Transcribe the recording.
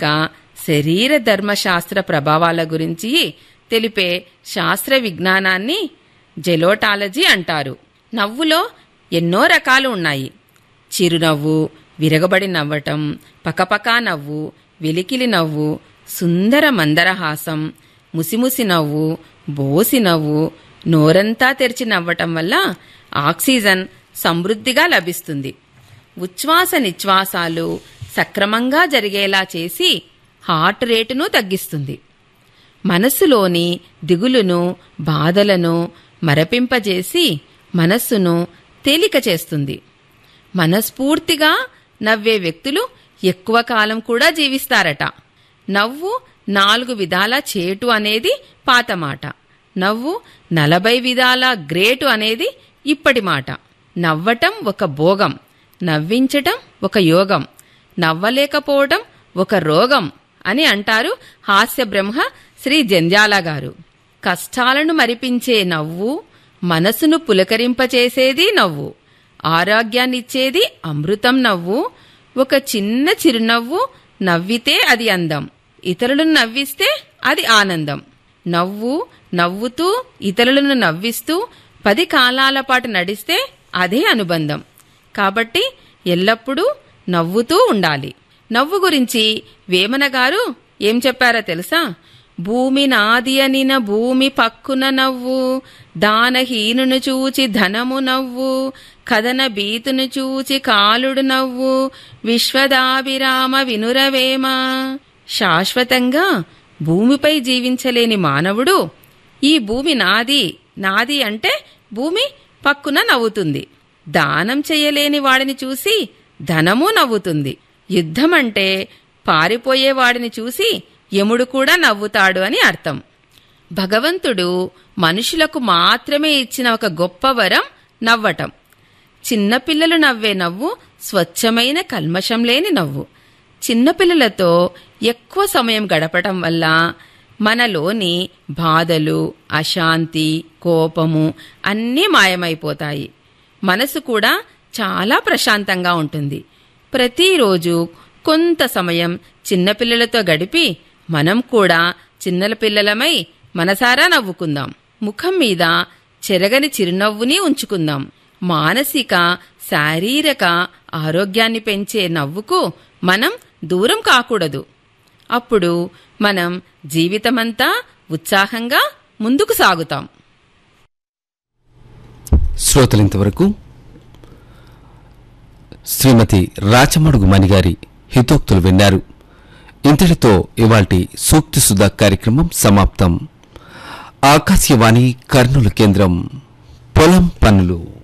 మానసిక శరీర ధర్మశాస్త్ర ప్రభావాల గురించి తెలిపే శాస్త్ర విజ్ఞానాన్ని జెలోటాలజీ అంటారు నవ్వులో ఎన్నో రకాలు ఉన్నాయి చిరునవ్వు విరగబడి నవ్వటం పకపకా నవ్వు వెలికిలి నవ్వు సుందర మందరహాసం ముసిముసి నవ్వు బోసి నవ్వు నోరంతా తెరిచి నవ్వటం వల్ల ఆక్సిజన్ సమృద్ధిగా లభిస్తుంది ఉచ్ఛ్వాస నిశ్వాసాలు సక్రమంగా జరిగేలా చేసి హార్ట్ రేటును తగ్గిస్తుంది మనస్సులోని దిగులును బాధలను మరపింపజేసి మనస్సును తేలిక చేస్తుంది మనస్ఫూర్తిగా నవ్వే వ్యక్తులు ఎక్కువ కాలం కూడా జీవిస్తారట నవ్వు నాలుగు విధాల చేటు అనేది పాత మాట నవ్వు నలభై విధాల గ్రేటు అనేది ఇప్పటి మాట నవ్వటం ఒక భోగం నవ్వించటం ఒక యోగం నవ్వలేకపోవటం ఒక రోగం అని అంటారు హాస్య బ్రహ్మ శ్రీ జంధ్యాల గారు కష్టాలను మరిపించే నవ్వు మనసును పులకరింపచేసేది నవ్వు ఆరోగ్యాన్నిచ్చేది అమృతం నవ్వు ఒక చిన్న చిరునవ్వు నవ్వితే అది అందం ఇతరులను నవ్విస్తే అది ఆనందం నవ్వు నవ్వుతూ ఇతరులను నవ్విస్తూ పది కాలాల పాటు నడిస్తే అదే అనుబంధం కాబట్టి ఎల్లప్పుడూ నవ్వుతూ ఉండాలి నవ్వు గురించి వేమన గారు ఏం చెప్పారో తెలుసా భూమి నాది అనిన భూమి పక్కున నవ్వు దానహీనును చూచి ధనము నవ్వు కథన బీతును చూచి కాలుడు నవ్వు విశ్వదాభిరామ వినురవేమ శాశ్వతంగా భూమిపై జీవించలేని మానవుడు ఈ భూమి నాది నాది అంటే భూమి పక్కున నవ్వుతుంది దానం చెయ్యలేని వాడిని చూసి ధనము నవ్వుతుంది యుద్ధం అంటే పారిపోయే వాడిని చూసి యముడు కూడా నవ్వుతాడు అని అర్థం భగవంతుడు మనుషులకు మాత్రమే ఇచ్చిన ఒక గొప్ప వరం నవ్వటం చిన్నపిల్లలు నవ్వే నవ్వు స్వచ్ఛమైన కల్మషం లేని నవ్వు చిన్నపిల్లలతో ఎక్కువ సమయం గడపటం వల్ల మనలోని బాధలు అశాంతి కోపము అన్నీ మాయమైపోతాయి మనసు కూడా చాలా ప్రశాంతంగా ఉంటుంది ప్రతిరోజు కొంత సమయం చిన్నపిల్లలతో గడిపి మనం కూడా చిన్నల పిల్లలమై మనసారా నవ్వుకుందాం ముఖం మీద చెరగని చిరునవ్వుని ఉంచుకుందాం మానసిక శారీరక ఆరోగ్యాన్ని పెంచే నవ్వుకు మనం దూరం కాకూడదు అప్పుడు మనం జీవితమంతా ఉత్సాహంగా ముందుకు సాగుతాం శ్రోతలింతవరకు శ్రీమతి రాచమడుగు మణిగారి హితోక్తులు విన్నారు ఇంతటితో ఇవాల్టి సూక్తి సుధా కార్యక్రమం సమాప్తం ఆకాశవాణి కర్నూలు కేంద్రం పొలం పనులు